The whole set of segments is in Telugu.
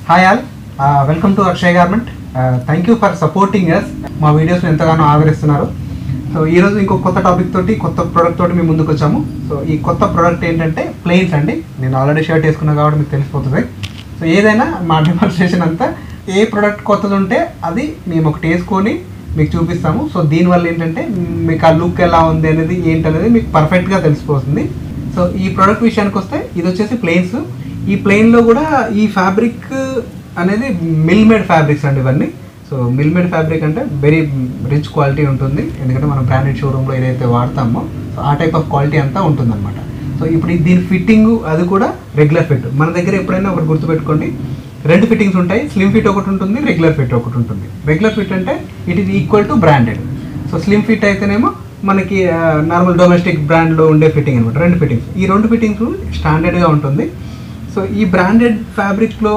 hi all welcome to Akshay garment thank you for supporting us మా వీడియోస్ ఎంతగానో ఆదరిస్తున్నారు సో ఈరోజు ఇంకో కొత్త టాపిక్ తోటి కొత్త ప్రోడక్ట్ తోటి మేము ముందుకు వచ్చాము సో ఈ కొత్త ప్రోడక్ట్ ఏంటంటే ప్లెయిన్స్ అండి నేను ఆల్రెడీ షర్ట్ వేసుకున్నా కాబట్టి మీకు తెలిసిపోతుంది సో ఏదైనా మా డెమాన్స్ట్రేషన్ అంతా ఏ ప్రోడక్ట్ కొత్తది ఉంటే అది మేము ఒకటి వేసుకొని మీకు చూపిస్తాము సో దీనివల్ల ఏంటంటే మీకు ఆ లుక్ ఎలా ఉంది అనేది ఏంటనేది మీకు పర్ఫెక్ట్గా తెలిసిపోతుంది సో ఈ ప్రోడక్ట్ విషయానికి వస్తే ఇది వచ్చేసి ప్లెయిన్స్ ఈ ప్లెయిన్లో కూడా ఈ ఫ్యాబ్రిక్ అనేది మిల్ మేడ్ ఫ్యాబ్రిక్స్ అండి ఇవన్నీ సో మిల్ మేడ్ ఫ్యాబ్రిక్ అంటే వెరీ రిచ్ క్వాలిటీ ఉంటుంది ఎందుకంటే మనం బ్రాండెడ్ షోరూంలో ఏదైతే వాడతామో సో ఆ టైప్ ఆఫ్ క్వాలిటీ అంతా ఉంటుందన్నమాట సో ఇప్పుడు ఈ దీని ఫిట్టింగ్ అది కూడా రెగ్యులర్ ఫిట్ మన దగ్గర ఎప్పుడైనా ఒకటి గుర్తుపెట్టుకోండి రెండు ఫిట్టింగ్స్ ఉంటాయి స్లిమ్ ఫిట్ ఒకటి ఉంటుంది రెగ్యులర్ ఫిట్ ఒకటి ఉంటుంది రెగ్యులర్ ఫిట్ అంటే it is equal to branded so slim fit అయితేనేమో మనకి నార్మల్ డొమెస్టిక్ బ్రాండ్లో ఉండే ఫిట్టింగ్ అనమాట రెండు ఫిట్టింగ్స్ ఈ రెండు ఫిట్టింగ్స్ స్టాండర్డ్గా ఉంటుంది సో ఈ బ్రాండెడ్ ఫ్యాబ్రిక్లో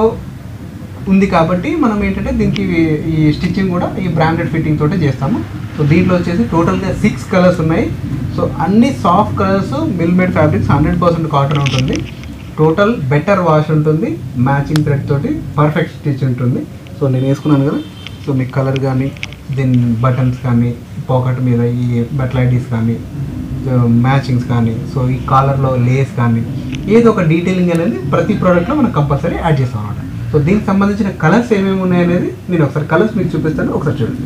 ఉంది కాబట్టి మనం ఏంటంటే దీనికి ఈ స్టిచ్చింగ్ కూడా ఈ బ్రాండెడ్ ఫిట్టింగ్ తోటే చేస్తాము సో దీంట్లో వచ్చేసి టోటల్గా సిక్స్ కలర్స్ ఉన్నాయి సో అన్ని soft colours mill made fabrics hundred percent cotton ఉంటుంది టోటల్ బెటర్ వాష్ ఉంటుంది మ్యాచింగ్ థ్రెడ్ తోటి పర్ఫెక్ట్ స్టిచ్ ఉంటుంది సో నేను వేసుకున్నాను కదా సో మీ కలర్ కానీ దీని బటన్స్ కానీ పాకెట్ మీద ఈ బెట్లైటీస్ కానీ మ్యాచింగ్స్ కానీ సో ఈ కాలర్లో లేస్ కానీ ఏదో ఒక డీటెయిలింగ్ అనేది ప్రతి ప్రోడక్ట్లో మనం కంపల్సరీ యాడ్ చేస్తాం అనమాట సో దీనికి సంబంధించిన కలర్స్ ఏమేమి ఉన్నాయనేది నేను ఒకసారి కలర్స్ మీకు చూపిస్తాను ఒకసారి చూడండి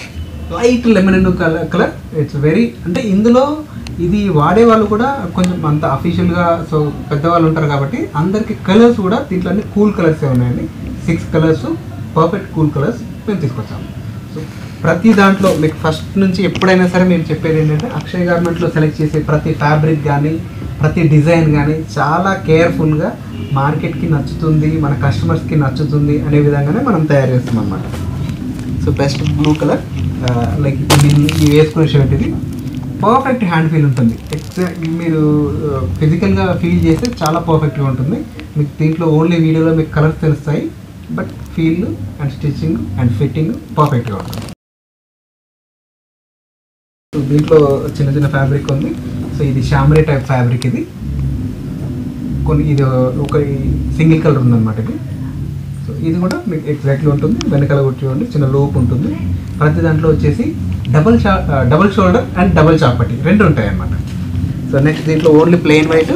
light lemon colour colour it's very అంటే ఇందులో ఇది వాడే వాళ్ళు కూడా కొంచెం అంత అఫీషియల్గా సో పెద్దవాళ్ళు ఉంటారు కాబట్టి అందరికి కలర్స్ కూడా దీంట్లో అన్ని కూల్ కలర్సే ఉన్నాయండి six colours perfect cool colours మేము తీసుకొచ్చాము సో ప్రతి దాంట్లో మీకు ఫస్ట్ నుంచి ఎప్పుడైనా సరే మేము చెప్పేది ఏంటంటే అక్షయ్ గార్మెంట్లో సెలెక్ట్ చేసే ప్రతి ఫ్యాబ్రిక్ కానీ ప్రతి డిజైన్ కానీ చాలా కేర్ఫుల్గా మార్కెట్కి నచ్చుతుంది మన కస్టమర్స్కి నచ్చుతుంది అనే విధంగానే మనం తయారు చేస్తాం అనమాట so best blue colour like ఇది వేసుకునే షర్ట్ ఇది పర్ఫెక్ట్ హ్యాండ్ ఫీల్ ఉంటుంది ఎగ్జాక్ట్ మీరు ఫిజికల్గా ఫీల్ చేస్తే చాలా పర్ఫెక్ట్గా ఉంటుంది మీకు దీంట్లో ఓన్లీ వీడియోలో మీకు కలర్స్ తెలుస్తాయి but feel and stitching and fitting పర్ఫెక్ట్గా ఉంటుంది సో దీంట్లో చిన్న చిన్న ఫ్యాబ్రిక్ ఉంది సో ఇది షామరీ టైప్ ఫ్యాబ్రిక్ ఇది కొన్ని ఇది ఒక సింగిల్ కలర్ ఉందన్నమాట ఇది సో ఇది కూడా మీకు ఎగ్జాక్ట్లీ ఉంటుంది వెనకాల కూడా చూడండి చిన్న లోప్ ఉంటుంది ప్రతి దాంట్లో వచ్చేసి డబల్ షా డబల్ షోల్డర్ అండ్ డబల్ చాపట్టి రెండు ఉంటాయి అన్నమాట సో నెక్స్ట్ దీంట్లో ఓన్లీ ప్లెయిన్ వైట్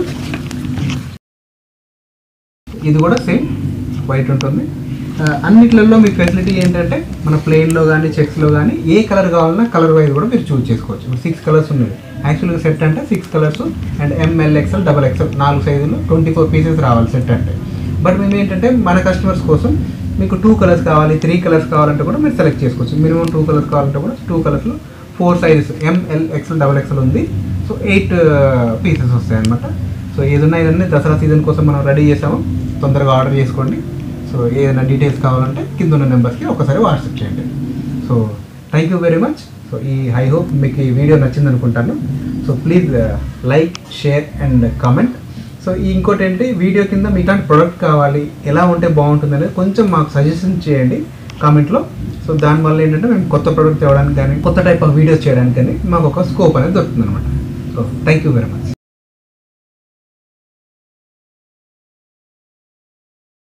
ఇది కూడా సేమ్ వైట్ ఉంటుంది అన్నిట్లలో మీ ఫెసిలిటీ ఏంటంటే మన ప్లెయిన్లో కానీ చెక్స్లో కానీ ఏ కలర్ కావాలన్నా కలర్ వైజ్ కూడా మీరు చూస్ చేసుకోవచ్చు సిక్స్ కలర్స్ ఉన్నాయి యాక్చువల్గా సెట్ అంటే six colours and M L XL double XL నాలుగు సైజులు ట్వంటీ ఫోర్ పీసెస్ రావాలి సెట్ అంటే బట్ మేము ఏంటంటే మన కస్టమర్స్ కోసం మీకు టూ కలర్స్ కావాలి త్రీ కలర్స్ కావాలంటే కూడా మీరు సెలెక్ట్ చేసుకోవచ్చు మినిమం టూ కలర్స్ కావాలంటే కూడా టూ కలర్స్లో four sizes M L XL double XL ఉంది సో ఎయిట్ పీసెస్ వస్తాయి అనమాట సో ఏదన్నా ఏదన్నా దసరా సీజన్ కోసం మనం రెడీ చేసాము తొందరగా ఆర్డర్ చేసుకోండి సో ఏదైనా డీటెయిల్స్ కావాలంటే కింద ఉన్న నెంబర్స్కి ఒకసారి వాట్సాప్ చేయండి so thank you very much so ఈ ఐ హోప్ మీకు ఈ వీడియో నచ్చింది అనుకుంటాను so please like share and comment so ఇంకోటి ఏంటి వీడియో కింద మీకు ఇలాంటి ప్రోడక్ట్ కావాలి ఎలా ఉంటే బాగుంటుంది అనేది కొంచెం మాకు సజెషన్ చేయండి కామెంట్లో సో దానివల్ల ఏంటంటే మేము కొత్త ప్రోడక్ట్ తేవడానికి కానీ కొత్త టైప్ ఆఫ్ వీడియోస్ చేయడానికి కానీ మాకు ఒక స్కోప్ అనేది దొరుకుతుంది అనమాట so thank you very much